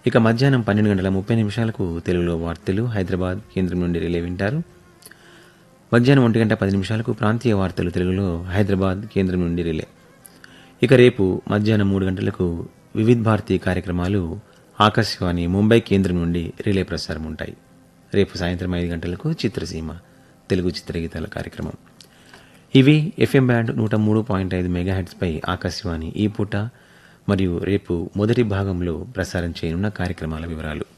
ఇక మధ్యాహ్నం పన్నెండు గంటల ముప్పై నిమిషాలకు తెలుగులో వార్తలు హైదరాబాద్ కేంద్రం నుండి రిలే వింటారు మధ్యాహ్నం ఒంటి గంట పది నిమిషాలకు ప్రాంతీయ వార్తలు తెలుగులో హైదరాబాద్ కేంద్రం నుండి రిలే ఇక రేపు మధ్యాహ్నం మూడు గంటలకు వివిధ్ భారతి కార్యక్రమాలు ఆకాశవాణి ముంబై కేంద్రం నుండి రిలే ప్రసారం ఉంటాయి రేపు సాయంత్రం ఐదు గంటలకు చిత్రసీమ తెలుగు చిత్రగీతాల కార్యక్రమం ఇవి ఎఫ్ఎం బ్యాండ్ నూట మూడు పాయింట్ ఐదు మెగాహెట్స్పై ఆకాశవాణి ఈ పూట మరియు రేపు మొదటి భాగంలో ప్రసారం చేయనున్న కార్యక్రమాల వివరాలు